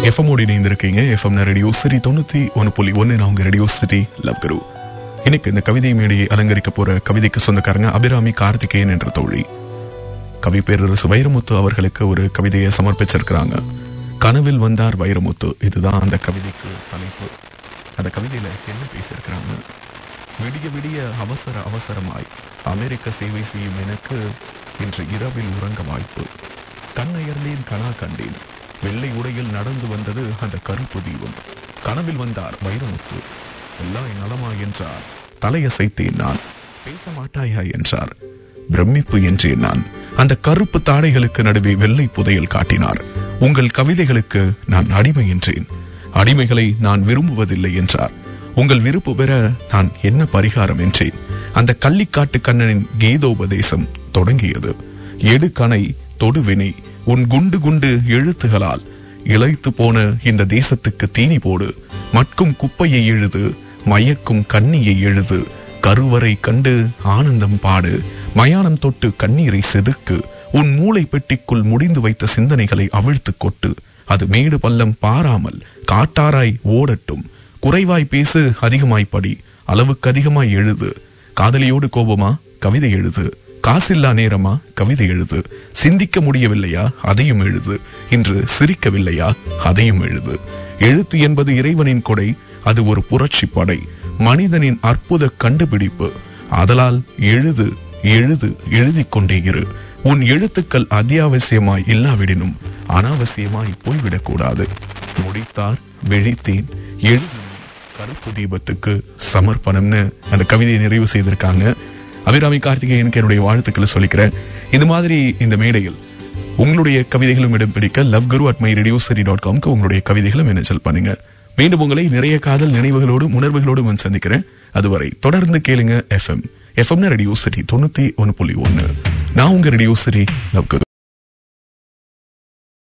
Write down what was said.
FM ஓடி இணைந்திருக்கீங்க FM radio சிரி தொண்ணூத்தி ஒன்று புள்ளி ஒன்று நான் உங்க ரேடியோ சிரி லவ் குரு இன்னைக்கு இந்த கவிதை மேடையை அலங்கரிக்க போற கவிதைக்கு சொந்தக்காரங்க அபிராமி கார்த்திகேயன் என்ற தோழி கவி பேரரசு வைரமுத்து அவர்களுக்கு ஒரு கவிதையை சமர்ப்பிச்சிருக்கிறாங்க கனவில் வந்தார் வைரமுத்து இதுதான் அந்த கவிதைக்கு தலைப்பு அந்த கவிதையில என்ன பேசியிருக்கிறாங்க விடிய விடிய அவசர அவசரமாய் அமெரிக்க சேவை செய்யும் எனக்கு இன்று இரவில் உறங்க வாய்ப்பு கண்ணயர்ந்தேன் கனா கண்டேன் வெள்ளை உடையில் நடந்து வந்தது அந்த கருப்பு தீபம் கனவில் வந்தார் வைரமுத்து எல்லாம் நலமா என்றார் தலையசைத்தேன் நான் பேச மாட்டாயா என்றார் பிரமிப்பு என்றேன் நான் அந்த கருப்பு தாடைகளுக்கு நடுவே வெள்ளை புதையல் காட்டினார் உங்கள் கவிதைகளுக்கு நான் அடிமை என்றேன் அடிமைகளை நான் விரும்புவதில்லை என்றார் உங்கள் விருப்பு பெற நான் என்ன பரிகாரம் என்றேன் அந்த கள்ளிக்காட்டு கண்ணனின் கீதோபதேசம் தொடங்கியது எடு கனை தொடுவினை உன் குண்டு குண்டு எழுத்துகளால் இழைத்து போன இந்த தேசத்துக்கு தீனி போடு மட்கும் குப்பையை எழுது மயக்கும் கண்ணியை எழுது கருவறை கண்டு ஆனந்தம் பாடு மயானம் தொட்டு கண்ணீரை செதுக்கு உன் மூளை பெட்டிக்குள் முடிந்து வைத்த சிந்தனைகளை அவிழ்த்து கொட்டு அது மேடு பள்ளம் பாராமல் காட்டாராய் ஓடட்டும் குறைவாய் பேசு அதிகமாய் படி அளவுக்கு அதிகமாய் எழுது காதலியோடு கோபமா கவிதை எழுது காசில்லா நேரமா கவிதை எழுது சிந்திக்க முடியவில்லையா அதையும் எழுது இன்று சிரிக்கவில்லையா அதையும் எழுது எழுத்து என்பது இறைவனின் கொடை அது ஒரு புரட்சி படை மனிதனின் அற்புத கண்டுபிடிப்பு அதலால் எழுது எழுது எழுதிக் கொண்டே இரு உன் எழுத்துக்கள் அத்தியாவசியமாய் இல்லாவிடினும் அனாவசியமாய் போய்விடக்கூடாது முடித்தார் வெழித்தேன் எழுது கருப்பு தீபத்துக்கு சமர்ப்பணம்னு அந்த கவிதையை நிறைவு செய்திருக்காங்க அபிராமி கார்த்திகேயனுக்கு என்னுடைய வாழ்த்துக்களை சொல்லிக்கிறேன் இது மாதிரி இந்த மேடையில் உங்களுடைய கவிதைகளும் இடம் பிடிக்க love guru at my radio சரி டாட் காம்க்கு உங்களுடைய கவிதைகளும் மின்னஞ்சல் பண்ணுங்க மீண்டும் உங்களை நிறைய காதல் நினைவுகளோடும் உணர்வுகளோடும் வந்து சந்திக்கிறேன் அதுவரை தொடர்ந்து கேளுங்க எஃப்எம் எஃப்எம்னா ரேடியோ சரி தொண்ணூத்தி ஒன்னு புள்ளி ஒன்னு நான் உங்க ரேடியோ சரி லவ் குரு